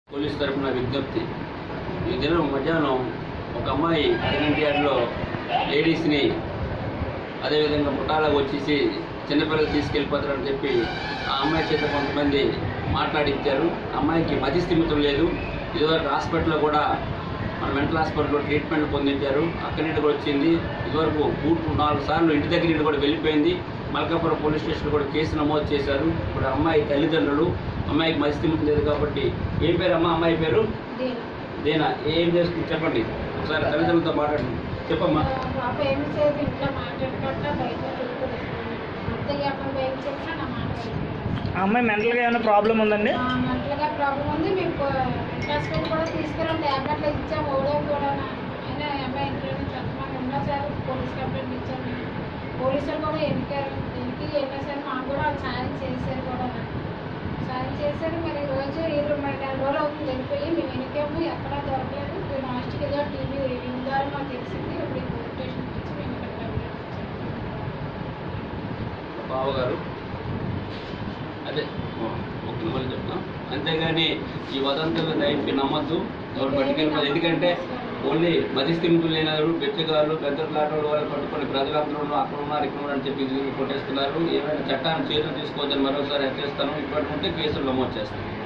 Police తరఫున విజ్ఞప్తి ఈ దినం మధ్యాహ్నం ఒక అమ్మాయి ప్రెగ్నెంట్ యార్డ్లో లేడీస్ని అదేవిధంగా ముఠాలకు వచ్చేసి చిన్నపిల్లలు తీసుకెళ్ళిపోతారని చెప్పి ఆ అమ్మాయి చేత కొంతమంది మాట్లాడించారు అమ్మాయికి మతి స్థిమితం లేదు ఇదివరకు హాస్పిటల్లో కూడా మన మెంటల్ హాస్పిటల్లో ట్రీట్మెంట్ పొందించారు అక్కడి నుండి కూడా వచ్చింది ఇదివరకు మూడు నాలుగు సార్లు ఇంటి దగ్గర నుండి కూడా వెళ్ళిపోయింది మల్కాపురం పోలీస్ స్టేషన్ కూడా కేసు నమోదు చేశారు ఇప్పుడు అమ్మాయి తల్లిదండ్రులు అమ్మాయికి మతి స్థిమితం లేదు కాబట్టి ఏం పేరు అమ్మ అమ్మాయి పేరు దేనా ఏం చేస్తుంది చెప్పండి ఒకసారి తల్లిదండ్రులతో మాట్లాడండి చెప్పమ్మా పాప ఏమి చేయదు ఇంట్లో మాట్లాడుకుంటా బయట తిరుగుతుంది. అత్తయ్య అక్కడ ఏం చెప్పినా నా మాట వినదు. ఆ అమ్మాయి మెంటల్గా ఏమైనా ప్రాబ్లం ఉందండి ఆ, మెంటల్గా ప్రాబ్లం ఉంది మేము హాస్పిటల్ కూడా తీసుకురాం ట్యాబ్లెట్లు ఇచ్చాం ఓడేం కూడా అయినా అమ్మాయి ఇంట్లో నుంచి చెప్పమని ఉన్నా సార్ పోలీస్ కంప్లైంట్ ఇచ్చాము పోలీసులు కూడా ఎన్నికారు ఎన్నికి వెళ్ళినా సరే మాకు కూడా వాళ్ళు సాయం చేశారు కూడా సాయం చేశారు మరి ఈ రోజు ఇరవై మరి నెల రోజులు అవుతుంది వెళ్ళిపోయి మేము వెనకాము ఎక్కడా దొరకలేదు మేము లాస్ట్కి ఏదో టీవీ రీడింగ్ ద్వారా మాకు తెలిసింది ఇప్పుడు ఈ పోలీస్ స్టేషన్కి వచ్చి మేము ఇక్కడ కంప్లైంట్ ఇచ్చాము బావగారు అదే ఒక నెంబర్ చెప్తాం అంతేగాని ఈ వదంతులు దయచి నమ్మద్దు ఎవరు పట్టుకెళ్ళిపోదు ఎందుకంటే ఓన్లీ మతిస్థిమితులు లేనారు బెచ్చగాళ్ళు పెద్ద ప్లాట్ల వాళ్ళు పట్టుకొని ప్రజలందరూ అక్కడ ఉన్నారు ఇక్కడ ఉన్నారు అని చెప్పి ఇది కొట్టేస్తున్నారు ఏమైనా చట్టాన్ని చేతులు తీసుకోవద్దని మరోసారి హెచ్చరిస్తాను ఇటువంటి ఉంటే కేసులు నమోదు చేస్తాను